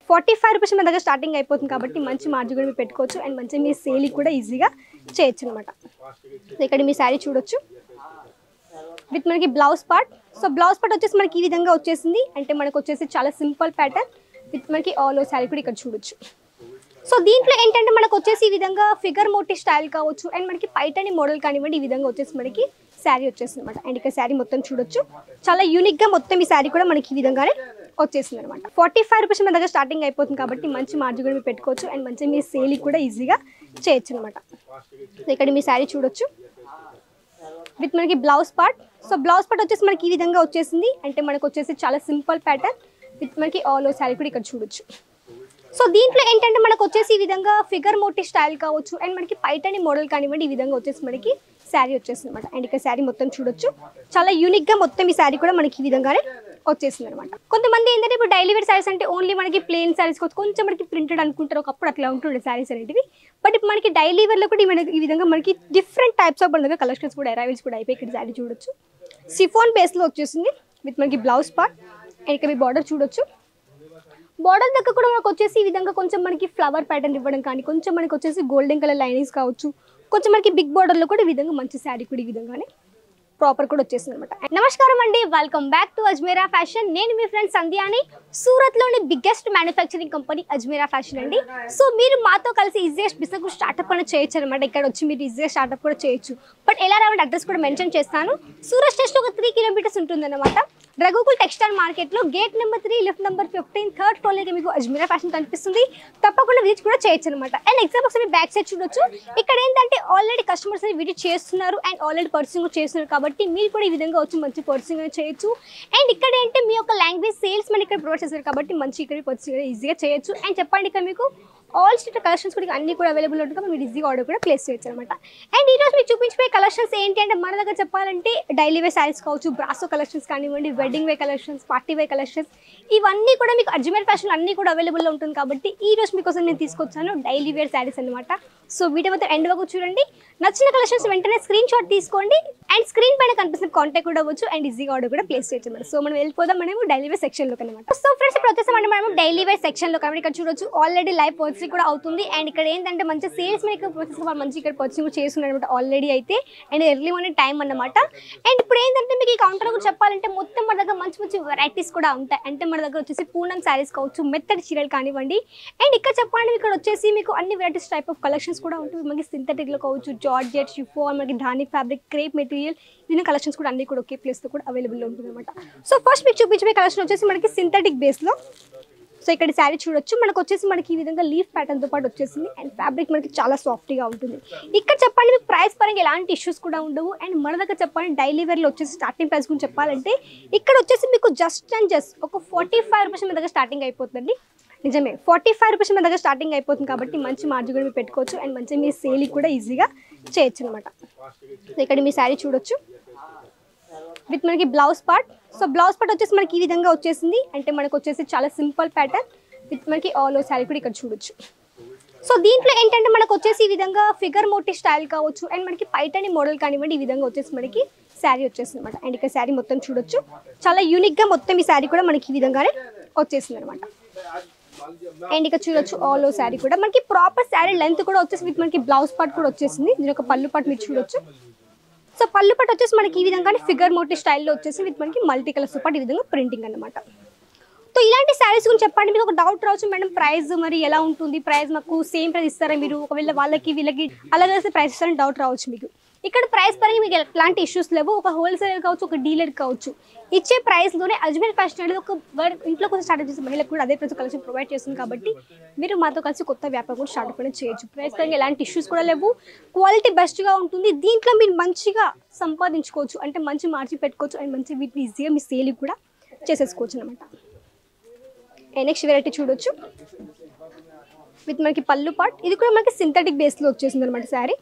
forty five rupees మన దగ్గర starting అయిపోతుంది కాబట్టి మంచి మార్జిన్ కూడా మీరు పెట్టుకోవచ్చు అండ్ మంచిగా మీ సేల్ కూడా ఈజీగా చేయొచ్చు అనమాట ఇక్కడ మీ శారీ చూడొచ్చు విత్ మనకి blouse part so blouse part వచ్చేసి మనకి ఈ విధంగా వచ్చేసింది అంటే మనకు వచ్చేసి చాలా సింపుల్ ప్యాటర్న్ విత్ మనకి ఆల్ ఓవర్ శారీ కూడా ఇక్కడ చూడొచ్చు సో దీంట్లో ఏంటంటే మనకు వచ్చేసి ఈ విధంగా ఫిగర్ మోటీ స్టైల్ కావచ్చు అండ్ మనకి పైటని మోడల్ కానివ్వండి ఈ విధంగా వచ్చేసి మనకి శారీ వచ్చేసింది అనమాట అండ్ ఇక్కడ శారీ మొత్తం చూడొచ్చు చాలా యూనిక్ గా మొత్తం ఈ శారీ కూడా మనకి ఈ విధంగానే వచ్చేసింది అనమాట ఫార్టీ ఫైవ్ రూపీస్ మన దగ్గర స్టార్టింగ్ అయిపోతుంది కాబట్టి మంచి మార్జిన్ కూడా మీరు పెట్టుకోవచ్చు అండ్ మంచిగా మీ సేల్ కూడా ఈజీగా చేయొచ్చు అనమాట ఇక్కడ మీ శారీ చూడొచ్చు విత్ మనకి blouse part so blouse part వచ్చేసి మనకి ఈ విధంగా వచ్చేసింది అంటే మనకు వచ్చేసి చాలా సింపుల్ ప్యాటర్న్ విత్ మనకి ఆల్ ఓవర్ శారీ కూడా ఇక్కడ చూడొచ్చు సో దీంట్లో ఏంటంటే మనకు వచ్చేసి ఈ విధంగా ఫిగర్ మోటీ స్టైల్ కావచ్చు అండ్ మనకి పైటని మోడల్ కానివ్వండి ఈ విధంగా వచ్చేసి మనకి శారీ వచ్చేసింది అనమాట అండ్ ఇక్కడ శారీ మొత్తం చూడొచ్చు చాలా యూనిక్ గా మొత్తం ఈ శారీ కూడా మనకి ఈ విధంగానే వచ్చేసింది అనమాట కొంతమంది ఏంటంటే ఇప్పుడు డైలీ వేర్ శారీస్ అంటే ఓన్లీ మనకి ప్లేన్ శారీస్ కొంచెం మనకి ప్రింటెడ్ అనుకుంటారు ఒకప్పుడు అట్లా ఉంటుండే శారీస్ అనేటివి బట్ ఇప్పుడు మనకి డైలీ వేర్ లో కూడా ఈ మనకి ఈ విధంగా మనకి డిఫరెంట్ టైప్స్ ఆఫ్ మన కలెక్షన్స్ కూడా అరైవల్స్ కూడా అయిపోయి ఇక్కడ శారీ చూడొచ్చు సిఫోన్ బేస్ లో వచ్చేసింది విత్ మనకి బ్లౌజ్ పార్ట్ అండ్ ఇక్కడ మీ బార్డర్ చూడొచ్చు బార్డర్ దగ్గర కూడా మనకు వచ్చేసి ఈ విధంగా కొంచెం మనకి ఫ్లవర్ ప్యాటర్న్ ఇవ్వడం కానీ కొంచెం మనకి వచ్చేసి గోల్డెన్ కలర్ లైనింగ్స్ కావచ్చు కొంచెం మనకి బిగ్ బార్డర్లో కూడా ఈ విధంగా మంచి శారీ కూడా ఈ విధంగానే ప్రాపర్ కూడా వచ్చేసింది అనమాట నమస్కారం అండి welcome back to Ajmera fashion నేను మీ ఫ్రెండ్ సంధ్యాని సూరత్ లోని biggest manufacturing company Ajmera fashion అండి సో మీరు మాతో కలిసి ఈజీగా బిజినెస్ స్టార్ట్అప్ కూడా చేయొచ్చు అనమాట ఇక్కడ వచ్చి మీరు ఈజీగా స్టార్ట్అప్ కూడా చేయొచ్చు బట్ ఎలా రావాలంటే అడ్రస్ కూడా మెన్షన్ చేస్తాను సూరత్ స్టేషన్ ఒక త్రీ కిలోమీటర్స్ ఉంటుందన్నమాట రఘుకుల్ టెక్స్టైల్ మార్కెట్ లో gate number three lift number fifteen third floor దగ్గర మీకు అజ్మీరా ఫ్యాషన్ కనిపిస్తుంది తప్పకుండా విజిట్ కూడా చేయొచ్చు అనమాట అండ్ ఎగ్జామ్ ఒకసారి బ్యాక్ సైడ్ చూడొచ్చు ఇక్కడ ఏంటంటే ఆల్రెడీ కస్టమర్స్ విజిట్ చేస్తున్నారు అండ్ ఆల్రెడీ పర్సింగ్ కూడా చేస్తున్నారు కాబట్టి మీరు కూడా ఈ విధంగా వచ్చి మంచి పర్సింగ్ చేయొచ్చు అండ్ ఇక్కడ ఏంటి మీ యొక్క లాంగ్వేజ్ సేల్స్ మన ఇక్కడ ప్రొవైడ్ చేస్తారు కాబట్టి మంచి ఇక్కడ పర్సింగ్ ఈజీగా చేయొచ్చు అండ్ చెప్పండి ఇక్కడ మీకు ఆల్ స్టేట్ కలెక్షన్స్ కూడా అన్ని కూడా అవైలబుల్ ఉంటుంది కాబట్టి మీరు ఈజీగా ఆర్డర్ కూడా ప్లేస్ చేయొచ్చు అనమాట అండ్ ఈ రోజు మీకు చూపించిపోయే కలెక్షన్స్ ఏంటి అంటే మన దగ్గర చెప్పాలంటే డైలీ వేర్ శారీస్ కావచ్చు బ్రాసో కలెక్షన్స్ కానివ్వండి wedding wear collections party wear collections ఇవన్నీ కూడా మీకు అజ్మీర్ ఫ్యాషన్ అన్ని కూడా అవైలబుల్లో ఉంటుంది కాబట్టి ఈ రోజు మీకోసం నేను తీసుకొచ్చాను డైలీ వేర్ శారీస్ అనమాట సో వీడియో మొత్తం ఎండ్ వరకు చూడండి నచ్చిన కలెక్షన్స్ వెంటనే స్క్రీన్ షాట్ తీసుకోండి అండ్ స్క్రీన్ పైన కనిపిస్తున్న కాంటాక్ట్ కూడా అవ్వచ్చు అండ్ ఈజీగా ఆర్డర్ కూడా ప్లేస్ చేయొచ్చు అనమాట సో మనం వెళ్ళిపోదాం మనము డైలీ వేర్ సెక్షన్లోకి అనమాట సో ఫ్రెండ్స్ ఇప్పుడు వచ్చేసామంటే మనం డైలీ వేర్ సెక్షన్లో కాబట్టి ఇక్కడ చూడొచ్చు ఆల్రెడీ లైవ్ పర్చేసింగ్ కూడా అవుతుంది అండ్ ఇక్కడ ఏంటంటే మంచి సేల్స్ మీద ఇక్కడ ప్రాసెస్ వాళ్ళు మంచి ఇక్కడ పర్చేసింగ్ కూడా చేస్తున్నారు అనమాట ఆల్రెడీ అయితే అండ్ ఎర్లీ మార్నింగ్ టైం అన్నమాట అండ్ ఇప్పుడు ఏంటంటే మీకు ఈ కౌంటర్ కూడా చెప్పాలంటే మొత్తం మన దగ్గర మంచి మంచి వెరైటీస్ కూడా ఉంటాయి అంటే మన దగ్గర వచ్చేసి పూనం శారీస్ కావచ్చు మెత్తడి చీరలు కానివ్వండి అండ్ ఇక్కడ చెప్పాలంటే ఇక్కడ వచ్చేసి మీకు అన్ని వెరైటీస్ టైప్ ఆఫ్ కలెక్షన్స్ కూడా ఉంటుంది మనకి సింథటిక్లో కావచ్చు జార్జెట్ షిఫోన్ మనకి ధాని ఫ్యాబ్రిక్ క్రేప్ మెటీరియల్ దీని కలెక్షన్స్ కూడా అన్ని కూడా ఒకే ప్లేస్లో కూడా అవైలబుల్ ఉంటుంది అనమాట సో ఫస్ట్ మీకు చూపించే కలెక్షన్ వచ్చేసి మనకి సింథటిక్ బేస్లో సో ఇక్కడ శారీ చూడొచ్చు మనకు వచ్చేసి మనకి ఈ విధంగా లీఫ్ ప్యాటర్న్ తో పాటు వచ్చేసింది అండ్ ఫ్యాబ్రిక్ మనకి చాలా సాఫ్ట్ గా ఉంటుంది ఇక్కడ చెప్పండి మీకు ప్రైస్ పరంగా ఎలాంటి ఇష్యూస్ కూడా ఉండవు అండ్ మన దగ్గర చెప్పండి డైలీ వేర్ లో వచ్చేసి స్టార్టింగ్ ప్రైస్ గురించి చెప్పాలంటే ఇక్కడ వచ్చేసి మీకు జస్ట్ అండ్ జస్ట్ ఒక ఫార్టీ ఫైవ్ రూపీస్ మన దగ్గర స్టార్టింగ్ అయిపోతుంది నిజమే ఫార్టీ ఫైవ్ రూపీస్ మన దగ్గర స్టార్టింగ్ అయిపోతుంది కాబట్టి మంచి మార్జిన్ కూడా మీరు పెట్టుకోవచ్చు అండ్ మంచిగా మీ సేల్ కూడా ఈజీగా చేయొచ్చు అనమాట ఇక్కడ మీ శారీ చూడొచ్చు విత్ మనకి blouse part so blouse part వచ్చేసి మనకి ఈ విధంగా వచ్చేసింది అంటే మనకు వచ్చేసి చాలా సింపుల్ ప్యాటర్న్ విత్ మనకి ఆల్ ఓవర్ శారీ కూడా ఇక్కడ చూడొచ్చు సో దీంట్లో ఏంటంటే మనకు వచ్చేసి ఈ విధంగా ఫిగర్ మోటీ స్టైల్ కావచ్చు అండ్ మనకి పైటని మోడల్ కానివ్వండి ఈ విధంగా వచ్చేసి మనకి శారీ వచ్చేసింది అనమాట అండ్ ఇక్కడ శారీ మొత్తం చూడొచ్చు చాలా యూనిక్ గా మొత్తం ఈ శారీ కూడా మనకి ఈ విధంగానే వచ్చేసింది అనమాట అండ్ ఇక్కడ చూడొచ్చు ఆల్ ఓవర్ శారీ కూడా మనకి ప్రాపర్ శారీ లెంత్ కూడా వచ్చేసి విత్ మనకి బ్లౌజ్ పార్ట్ కూడా వచ్చేసింది దీని ఒక పళ్ళు పార్ట్ మీరు చూడొచ్చు సో పళ్ళు పట్టు వచ్చేసి మనకి ఈ విధంగానే ఫిగర్ మోటీ స్టైల్లో వచ్చేసి విత్ మనకి మల్టీ కలర్స్ పాటు ఈ విధంగా ప్రింటింగ్ అన్నమాట సో ఇలాంటి శారీస్ గురించి చెప్పండి మీకు ఒక డౌట్ రావచ్చు మేడం ప్రైస్ మరి ఎలా ఉంటుంది ప్రైస్ మాకు సేమ్ ప్రైస్ ఇస్తారా మీరు ఒకవేళ వాళ్ళకి వీళ్ళకి అలాగే ప్రైస్ ఇస్తారని డౌట్ రావచ్చు మీకు ఇక్కడ ప్రైస్ పరంగా మీకు ఎలాంటి ఇష్యూస్ లేవు ఒక హోల్సేలర్ కావచ్చు ఒక డీలర్ కావచ్చు ఇచ్చే ప్రైస్లోనే అజ్మీర్ ఫ్యాషన్ అనేది ఒక వర్క్ ఇంట్లో కొంచెం స్టార్ట్ చేసిన మహిళలకు కూడా అదే ప్రైస్ కలెక్షన్ ప్రొవైడ్ చేస్తుంది కాబట్టి మీరు మాతో కలిసి కొత్త వ్యాపారం కూడా స్టార్ట్ కూడా చేయొచ్చు ప్రైస్ పరంగా ఎలాంటి ఇష్యూస్ కూడా లేవు క్వాలిటీ బెస్ట్గా ఉంటుంది దీంట్లో మీరు మంచిగా సంపాదించుకోవచ్చు అంటే మంచి మార్జిన్ పెట్టుకోవచ్చు అండ్ మంచి వీటిని ఈజీగా మీ సేల్ కూడా చేసేసుకోవచ్చు అనమాట నెక్స్ట్ వెరైటీ చూడొచ్చు విత్ మనకి పళ్ళు పాట్ ఇది కూడా మనకి సింథటిక్ బేస్లో వచ్చేసింది అనమాట శారీ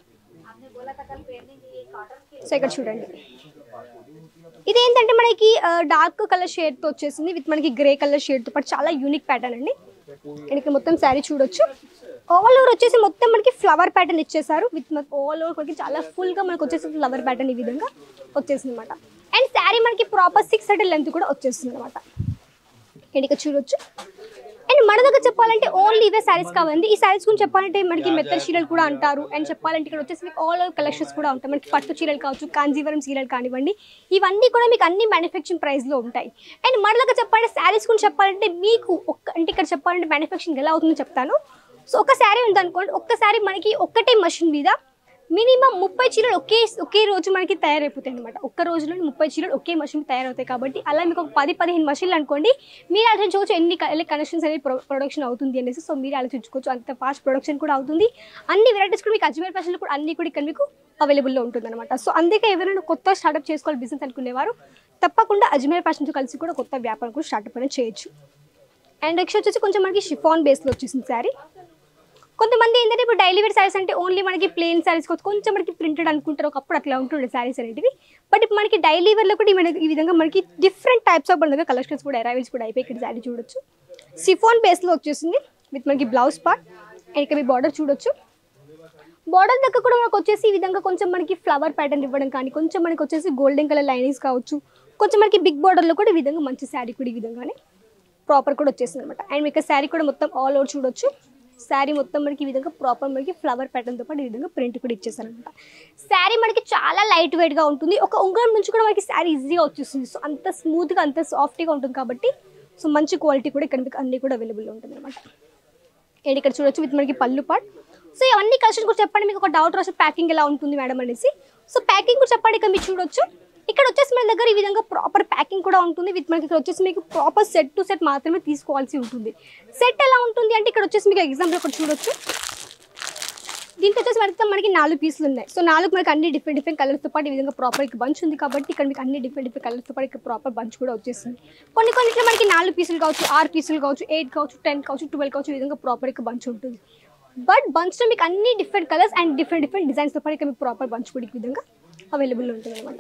సో ఇక్కడ చూడండి ఇది ఏంటంటే మనకి డార్క్ కలర్ షేడ్తో వచ్చేసింది విత్ మనకి గ్రే కలర్ షేడ్తో పాటు చాలా యూనిక్ ప్యాటర్న్ అండి అండ్ ఇక్కడ మొత్తం శారీ చూడొచ్చు ఆల్ ఓవర్ వచ్చేసి మొత్తం మనకి ఫ్లవర్ ప్యాటర్న్ ఇచ్చేసారు విత్ ఆల్ ఓవర్ మనకి చాలా ఫుల్గా మనకి వచ్చేసి ఫ్లవర్ ప్యాటర్న్ ఈ విధంగా వచ్చేసింది అనమాట అండ్ శారీ మనకి ప్రాపర్ సిక్స్ హండ్రెడ్ లెంత్ కూడా వచ్చేస్తుంది అనమాట అండ్ ఇక్కడ చూడొచ్చు అండ్ అండ్ మన దగ్గర చెప్పాలంటే ఓన్లీ ఇవే శారీస్ కావాలండి ఈ శారీస్ గురించి చెప్పాలంటే మనకి మెత్తల చీరలు కూడా అంటారు అండ్ చెప్పాలంటే ఇక్కడ వచ్చేసి మీకు ఆల్ ఓవర్ కలెక్షన్స్ కూడా ఉంటాయి మనకి పట్టు చీరలు కావచ్చు కాంజీవరం చీరలు కానివ్వండి ఇవన్నీ కూడా మీకు అన్ని మ్యానుఫ్యాక్చరింగ్ ప్రైస్లో ఉంటాయి అండ్ మన దగ్గర చెప్పాలంటే శారీస్ గురించి చెప్పాలంటే మీకు ఒక్క అంటే ఇక్కడ చెప్పాలంటే మ్యానుఫ్యాక్చరింగ్ ఎలా అవుతుందో చెప్తాను సో ఒక శారీ ఉందనుకోండి ఒక్క శారీ మనకి ఒక్కటే మషిన్ మీద మినిమం ముప్పై చీరలు ఒకే ఒకే రోజు మనకి తయారైపోతాయి అనమాట ఒక్క రోజులో ముప్పై చీరలు ఒకే మషిన్ తయారవుతాయి కాబట్టి అలా మీకు ఒక పది పదిహేను మషిన్లు అనుకోండి మీరు ఆలోచించుకోవచ్చు ఎన్ని కనెక్షన్స్ అనేది ప్రొడక్షన్ అవుతుంది అనేసి సో మీరు ఆలోచించుకోవచ్చు అంత ఫాస్ట్ ప్రొడక్షన్ కూడా అవుతుంది అన్ని వెరైటీస్ కూడా మీకు అజ్మీర్ ఫ్యాషన్లో కూడా అన్ని కూడా ఇక్కడ మీకు అవైలబుల్లో ఉంటుంది అనమాట సో అందుకే ఎవరైనా కొత్త స్టార్ట్అప్ చేసుకోవాలి బిజినెస్ అనుకునేవారు తప్పకుండా అజ్మీర్ ఫ్యాషన్తో కలిసి కూడా కొత్త వ్యాపారం కూడా స్టార్ట్అప్ అనేది చేయొచ్చు అండ్ నెక్స్ట్ వచ్చేసి కొంచెం మనకి షిఫాన్ బేస్లో వచ్చేసింది శారీ కొంతమంది ఏంటంటే ఇప్పుడు డైలీ వేర్ శారీస్ అంటే ఓన్లీ మనకి ప్లెయిన్ శారీస్ కొంచెం మనకి ప్రింటెడ్ అనుకుంటారు ఒకప్పుడు అట్లా ఉంటుండే శారీస్ అనేటివి బట్ ఇప్పుడు మనకి డైలీ వేర్లో కూడా మనకి ఈ విధంగా మనకి డిఫరెంట్ టైప్స్ ఆఫ్ మన దగ్గర కలెక్షన్స్ కూడా అరైవల్స్ కూడా అయిపోయి ఇక్కడ శారీ చూడొచ్చు సిఫోన్ బేస్లో వచ్చేసింది విత్ మనకి బ్లౌజ్ పార్ట్ అండ్ ఇక్కడ మీ బార్డర్ చూడొచ్చు బార్డర్ దగ్గర కూడా మనకు వచ్చేసి ఈ విధంగా కొంచెం మనకి ఫ్లవర్ ప్యాటర్న్ ఇవ్వడం కానీ కొంచెం మనకి వచ్చేసి గోల్డెన్ కలర్ లైనింగ్స్ కావచ్చు కొంచెం మనకి బిగ్ బార్డర్లో కూడా ఈ విధంగా మంచి శారీ కూడా ఈ విధంగానే ప్రాపర్ కూడా వచ్చేసింది అనమాట అండ్ మీకు శారీ కూడా మొత్తం ఆల్ ఓవర్ చూడొచ్చు శారీ మొత్తం మనకి ఈ విధంగా ప్రాపర్ మనకి ఫ్లవర్ ప్యాటర్న్తో పాటు ఈ విధంగా ప్రింట్ కూడా ఇచ్చేసారు అనమాట శారీ మనకి చాలా లైట్ వెయిట్గా ఉంటుంది ఒక ఉంగరం నుంచి కూడా మనకి శారీ ఈజీగా వచ్చేస్తుంది సో అంత స్మూత్గా అంత సాఫ్ట్గా ఉంటుంది కాబట్టి సో మంచి క్వాలిటీ కూడా ఇక్కడ మీకు అన్నీ కూడా అవైలబుల్ ఉంటుంది అనమాట అండ్ ఇక్కడ చూడొచ్చు విత్ మనకి పళ్ళు పాట్ సో ఇవన్నీ కలెక్షన్ కూడా చెప్పండి మీకు ఒక డౌట్ రాసి ప్యాకింగ్ ఎలా ఉంటుంది మేడం అనేసి సో ప్యాకింగ్ కూడా చెప్పండి ఇక్కడ మీరు చూడొచ్చు ఇక్కడ వచ్చేసి మన దగ్గర ఈ విధంగా ప్రాపర్ ప్యాకింగ్ కూడా ఉంటుంది విత్ మనకి ఇక్కడ వచ్చేసి మీకు ప్రాపర్ సెట్ టు సెట్ మాత్రమే తీసుకోవాల్సి ఉంటుంది సెట్ ఎలా ఉంటుంది అంటే ఇక్కడ వచ్చేసి మీకు ఎగ్జాంపుల్ ఒకటి చూడొచ్చు దీంట్లో వచ్చేసి మనకి మనకి నాలుగు పీసులు ఉన్నాయి సో నాలుగు మనకి అన్ని డిఫరెంట్ డిఫరెంట్ కలర్స్తో పాటు ఈ విధంగా ప్రాపర్ ఇక్కడ బంచ్ ఉంది కాబట్టి ఇక్కడ మీకు అన్ని డిఫరెంట్ డిఫరెంట్ కలర్స్తో పాటు ఇక్కడ ప్రాపర్ బంచ్ కూడా వచ్చేసింది కొన్ని కొన్నిట్లో మనకి నాలుగు పీసులు కావచ్చు ఆరు పీసులు కావచ్చు ఎయిట్ కావచ్చు టెన్ కావచ్చు ట్వెల్వ్ కావచ్చు ఈ విధంగా ప్రాపర్ ఇక్కడ బంచ్ ఉంటుంది బట్ బంచ్లో మీకు అన్ని different colours and different different డిజైన్స్తో పాటు ఇక్కడ మీకు ప్రాపర్ బంచ్ కూడా ఈ విధంగా అవైలబుల్ ఉంటుంది అనమాట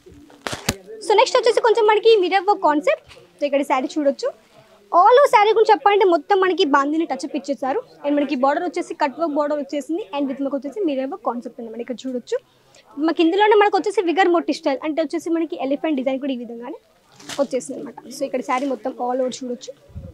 సో నెక్స్ట్ వచ్చేసి కొంచెం మనకి మిరర్ వర్క్ కాన్సెప్ట్ ఇక్కడ శారీ చూడొచ్చు ఆల్ ఓవర్ శారీ గురించి చెప్పాలంటే మొత్తం మనకి బాందిని టచ్ అప్ ఇచ్చేసారు అండ్ మనకి బార్డర్ వచ్చేసి కట్ వర్క్ బార్డర్ వచ్చేసింది అండ్ విత్ మనకు వచ్చేసి మిరర్ వర్క్ కాన్సెప్ట్ ఉంది మనకి ఇక్కడ చూడొచ్చు మాకు ఇందులోనే మనకు వచ్చేసి విగర్ మోటి స్టైల్ అంటే వచ్చేసి మనకి ఎలిఫెంట్ డిజైన్ కూడా ఈ విధంగానే వచ్చేసింది అనమాట సో ఇక్కడ శారీ మొత్తం ఆల్ ఓవర్ చూడొచ్చు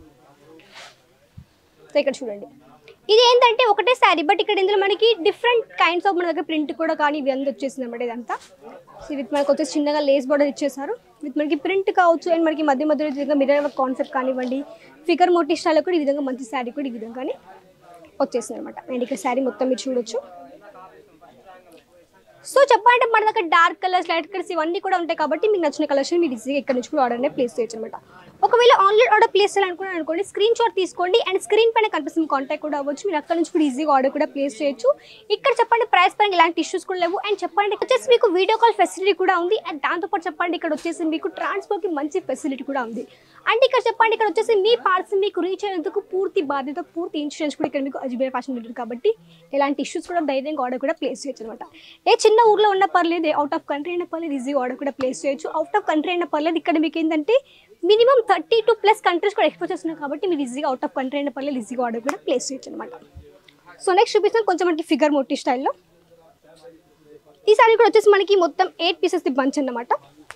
సో ఇక్కడ చూడండి ఇది ఏంటంటే ఒకటే శారీ బట్ ఇక్కడ ఇందులో మనకి డిఫరెంట్ కైండ్స్ ఆఫ్ మన దగ్గర ప్రింట్ కూడా కానీ ఇవి అంతా వచ్చేసింది అనమాట ఇదంతా సో విత్ మనకు వచ్చేసి చిన్నగా లేస్ బార్డర్ ఇచ్చేసారు విత్ మనకి ప్రింట్ కావచ్చు అండ్ మనకి మధ్య మధ్యలో ఈ విధంగా మిర్రర్ వర్క్ కాన్సెప్ట్ కానివ్వండి ఫిగర్ మోటి స్టైల్ కూడా ఈ విధంగా మంచి శారీ కూడా ఈ విధంగానే వచ్చేసింది అనమాట అండ్ ఇక్కడ శారీ మొత్తం మీరు చూడొచ్చు సో చెప్పాలంటే మన దగ్గర డార్క్ కలర్స్ లైట్ కలర్స్ ఇవన్నీ కూడా ఉంటాయి కాబట్టి మీకు నచ్చిన కలర్స్ మీరు ఈజీగా ఇక్కడ నుంచి కూడా ఆర్డర్ అనేది ప్లేస్ చేయొచ్చు అనమాట ఒకవేళ ఆన్లైన్ ఆర్డర్ ప్లేస్ చేయాలనుకున్నాను అనుకోండి స్క్రీన్ షాట్ తీసుకోండి అండ్ స్క్రీన్ పైన కనిపిస్తుంది కాంటాక్ట్ కూడా అవ్వచ్చు మీరు అక్కడ నుంచి కూడా ఈజీగా ఆర్డర్ కూడా ప్లేస్ చేయొచ్చు ఇక్కడ చెప్పండి ప్రైస్ పరంగా ఇలాంటి ఇష్యూస్ కూడా లేవు అండ్ చెప్పండి వచ్చేసి మీకు వీడియో కాల్ ఫెసిలిటీ కూడా ఉంది అండ్ దాంతోపాటు చెప్పండి ఇక్కడ వచ్చేసి మీకు ట్రాన్స్పోర్ట్కి మంచి ఫెసిలిటీ కూడా ఉంది అండ్ ఇక్కడ చెప్పండి ఇక్కడ వచ్చేసి మీ పార్సల్ మీకు రీచ్ అయ్యేందుకు పూర్తి బాధ్యత పూర్తి ఇన్సూరెన్స్ కూడా ఇక్కడ మీకు అజ్మీర్ ఫ్యాషన్ ఉంటుంది కాబట్టి ఎలాంటి ఇష్యూస్ కూడా ధైర్యంగా ఆర్డర్ కూడా ప్లేస్ చేయొచ్చు అనమాట ఏ చిన్న ఊర్లో ఉన్న పర్లేదు అవుట్ ఆఫ్ కంట్రీ అయినా పర్లేదు ఈజీగా ఆర్డర్ కూడా ప్లేస్ చేయొచ్చు అవుట్ ఆఫ్ కంట్రీ అయినా పర్లేదు ఇక్కడ మీకు ఏంటంటే minimum thirty two plus countries కూడా ఎక్స్పోర్ట్ చేస్తున్నాయి కాబట్టి మీరు ఈజీగా అవుట్ ఆఫ్ కంట్రీ అయినా పర్లేదు ఈజీగా ఆర్డర్ కూడా ప్లేస్ చేయొచ్చు అనమాట సో నెక్స్ట్ చూపిస్తాను కొంచెం మనకి ఫిగర్ మోటీ స్టైల్లో ఈ సారీ కూడా వచ్చేసి మనకి మొత్తం ఎయిట్ పీసెస్ బంచ్ అన్నమాట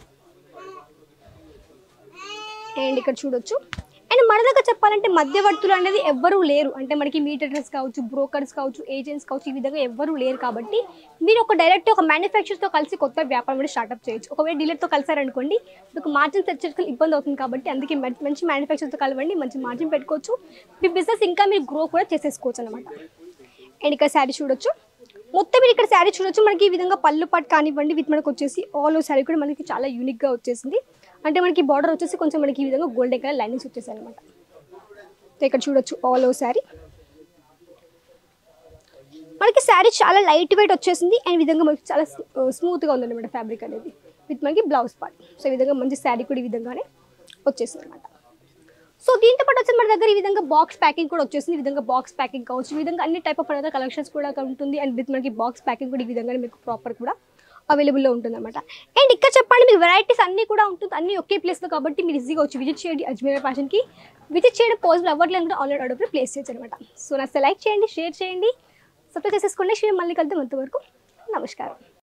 అండ్ ఇక్కడ చూడొచ్చు అండ్ మన దగ్గర చెప్పాలంటే మధ్యవర్తులు అనేది ఎవ్వరూ లేరు అంటే మనకి మీటర్స్ కావచ్చు బ్రోకర్స్ కావచ్చు ఏజెంట్స్ కావచ్చు ఈ విధంగా ఎవ్వరూ లేరు కాబట్టి మీరు ఒక డైరెక్ట్ ఒక మ్యానుఫ్యాక్చర్తో కలిసి కొత్త వ్యాపారం కూడా స్టార్ట్అప్ చేయొచ్చు ఒకవేళ డీలర్తో కలిసారనుకోండి మీకు మార్జిన్ తెచ్చేందుకు ఇబ్బంది అవుతుంది కాబట్టి అందుకే మంచి- మంచి మ్యానుఫ్యాక్చర్తో కలవండి మంచి మార్జిన్ పెట్టుకోవచ్చు మీ బిజినెస్ ఇంకా మీరు గ్రో కూడా చేసేసుకోవచ్చు అనమాట అండ్ ఇక్కడ శారీ చూడొచ్చు మొత్తం మీరు ఇక్కడ శారీ చూడొచ్చు మనకి ఈ విధంగా పళ్ళు పాటు కానివ్వండి విత్ మనకు వచ్చేసి ఆల్ ఓవర్ శారీ కూడా మనకి చాలా యూనిక్గా వచ్చేసింది అంటే మనకి బార్డర్ వచ్చేసి కొంచెం మనకి ఈ విధంగా గోల్డెన్ కలర్ లైనింగ్స్ వచ్చేసాయి అనమాట ఇక్కడ చూడొచ్చు ఆల్ ఓవర్ శారీ మనకి శారీ చాలా లైట్ వెయిట్ వచ్చేసింది అండ్ ఈ విధంగా మనకి చాలా స్మూత్గా ఉందన్నమాట ఫ్యాబ్రిక్ అనేది విత్ మనకి బ్లౌజ్ పార్ట్ సో ఈ విధంగా మంచి శారీ కూడా ఈ విధంగానే వచ్చేసింది అనమాట సో దీంతో పాటు వచ్చి మన దగ్గర ఈ విధంగా బాక్స్ ప్యాకింగ్ కూడా వచ్చేసింది ఈ విధంగా బాక్స్ ప్యాకింగ్ కావచ్చు ఈ విధంగా అన్ని టైప్ ఆఫ్ మన దగ్గర కలెక్షన్స్ కూడా ఉంటుంది అండ్ విత్ మనకి బాక్స్ ప్యాకింగ్ కూడా ఈ విధంగా మీకు ప్రాపర్ కూడా అవైలబుల్లో ఉంటుంది అనమాట అండ్ ఇక్కడ చెప్పండి మీకు వెరైటీస్ అన్నీ కూడా ఉంటుంది అన్ని ఒకే ప్లేస్లో కాబట్టి మీరు ఈజీగా వచ్చి విజిట్ చేయండి అజ్మీర్ ఫ్యాషన్కి విజిట్ చేయడం పాసిబుల్ అవ్వట్లేదు కూడా ఆన్లైన్ ఆర్డర్ ప్లేస్ చేయొచ్చు అనమాట సో నా లైక్ చేయండి షేర్ చేయండి సబ్స్క్రైబ్ చేసేసుకోండి షేర్ మళ్ళీ కలుద్దాం అంతవరకు నమస్కారం